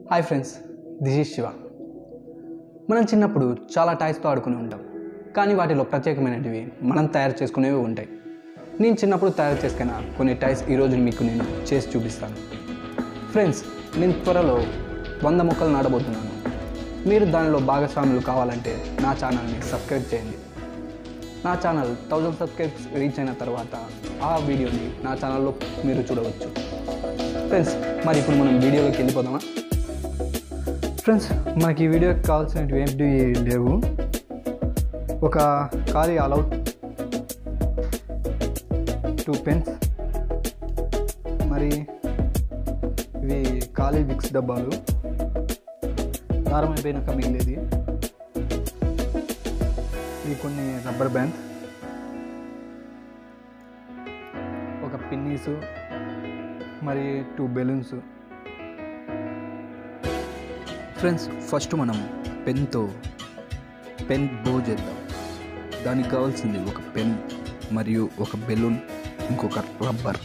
hi friends this is Shiva మనం చిన్నప్పుడు చాలా టాయ్స్తో ఆడుకుని ఉంటాం కానీ వాటిలో ప్రత్యేకమైనటివి మనం తయారు చేసుకునేవి ఉంటాయి నేను చిన్నప్పుడు తయారు చేసుకున్న కొన్ని టాయ్స్ ఈరోజు మీకు నేను చేసి చూపిస్తాను ఫ్రెండ్స్ నేను త్వరలో వంద మొక్కలు నాటబోతున్నాను మీరు దానిలో భాగస్వాములు కావాలంటే నా ఛానల్ని సబ్స్క్రైబ్ చేయండి నా ఛానల్ థౌజండ్ సబ్స్క్రైబ్స్ రీచ్ అయిన తర్వాత ఆ వీడియోని నా ఛానల్లో మీరు చూడవచ్చు ఫ్రెండ్స్ మరి ఇప్పుడు మనం వీడియోలోకి వెళ్ళిపోదామా ఫ్రెండ్స్ మనకి ఈ వీడియోకి కావాల్సినవి ఏంటి లేవు ఒక ఖాళీ ఆల్అవుట్ టూ పెన్స్ మరి ఇవి ఖాళీ విక్స్ డబ్బాలు దారం అయిపోయినాక మిగిలేది ఇవి కొన్ని రబ్బర్ బ్యాండ్స్ ఒక పిన్నీసు మరి టూ బెలూన్స్ ఫ్రెండ్స్ ఫస్ట్ మనం పెన్తో పెన్ బో చేద్దాం దానికి కావాల్సింది ఒక పెన్ మరియు ఒక బెలూన్ ఇంకొక రబ్బర్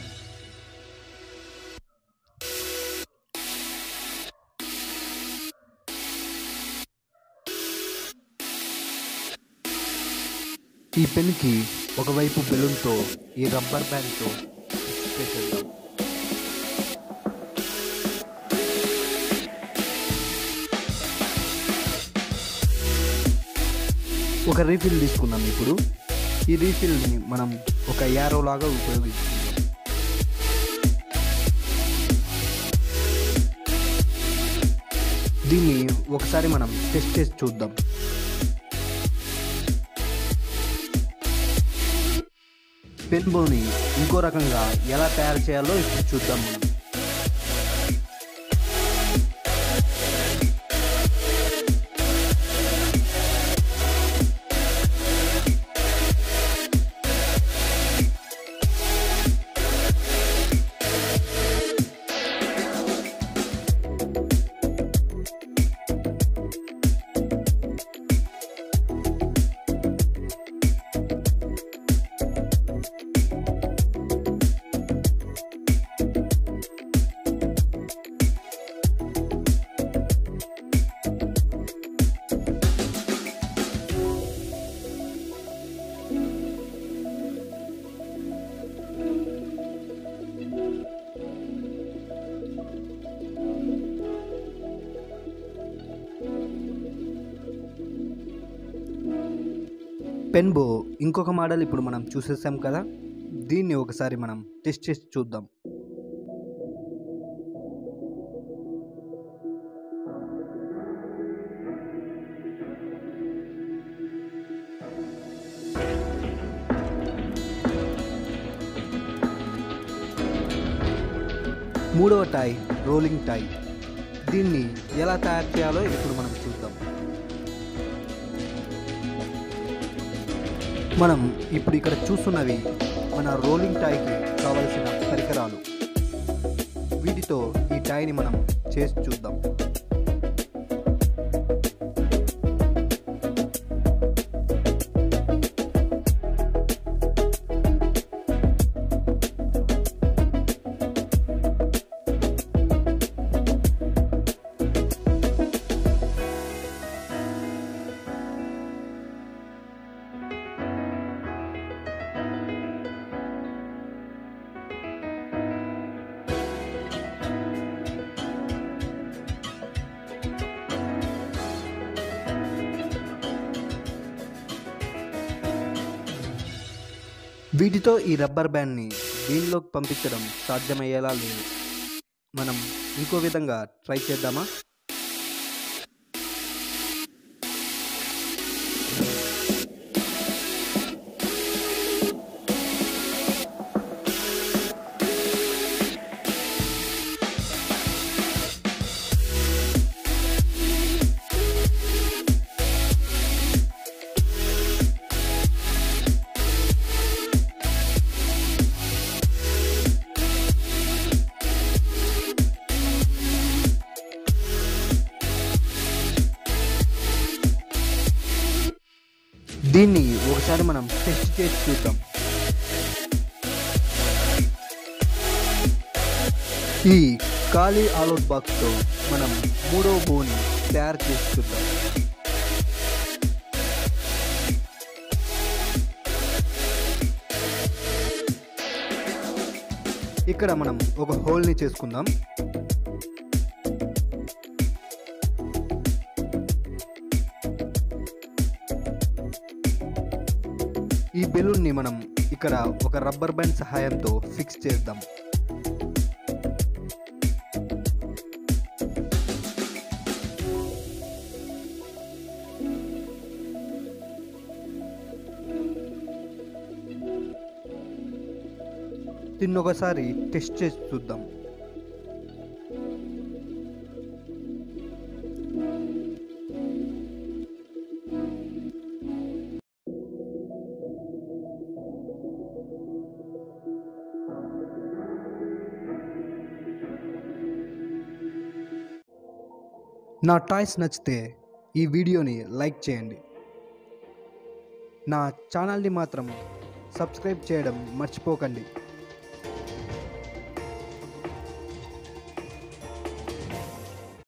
ఈ పెన్కి ఒకవైపు బెలూన్తో ఈ రబ్బర్ బ్యాండ్తో చేసేద్దాం ఒక రీఫిల్ తీసుకున్నాం ఇప్పుడు ఈ రీఫిల్ని మనం ఒక యారో లాగా ఉపయోగిస్తున్నాం దీన్ని ఒకసారి మనం టెస్ట్ చేసి చూద్దాం పెన్ బోని ఇంకో రకంగా ఎలా తయారు చేయాలో ఇప్పుడు చూద్దాం మనం పెన్ బో ఇంకొక మోడల్ ఇప్పుడు మనం చూసేసాం కదా దీన్ని ఒకసారి మనం టెస్ట్ చేసి చూద్దాం మూడవ టై రోలింగ్ టై దీన్ని ఎలా తయారు చేయాలో ఇప్పుడు మనం చూద్దాం మనం ఇప్పుడు ఇక్కడ చూస్తున్నవి మన రోలింగ్ టైకి కావలసిన పరికరాలు వీటితో ఈ టైని మనం చేసి చూద్దాం వీటితో ఈ రబ్బర్ బ్యాండ్ని దీనిలోకి పంపించడం సాధ్యమయ్యేలా లేదు మనం ఇంకో విధంగా ట్రై చేద్దామా దీన్ని ఒకసారి మనం టెస్ట్ చేసి చూద్దాం ఈ ఖాళీ ఆలోట్ బాక్స్తో మనం మూడో బోని తయారు చేసి చూద్దాం ఇక్కడ మనం ఒక హోల్ని చేసుకుందాం ఈ బెలూన్ని మనం ఇక్కడ ఒక రబ్బర్ బ్యాండ్ సహాయంతో ఫిక్స్ చేద్దాం దీన్ని ఒకసారి టెస్ట్ చేసి చూద్దాం నా టాయ్స్ నచ్చితే ఈ వీడియోని లైక్ చేయండి నా ఛానల్ని మాత్రం సబ్స్క్రైబ్ చేయడం మర్చిపోకండి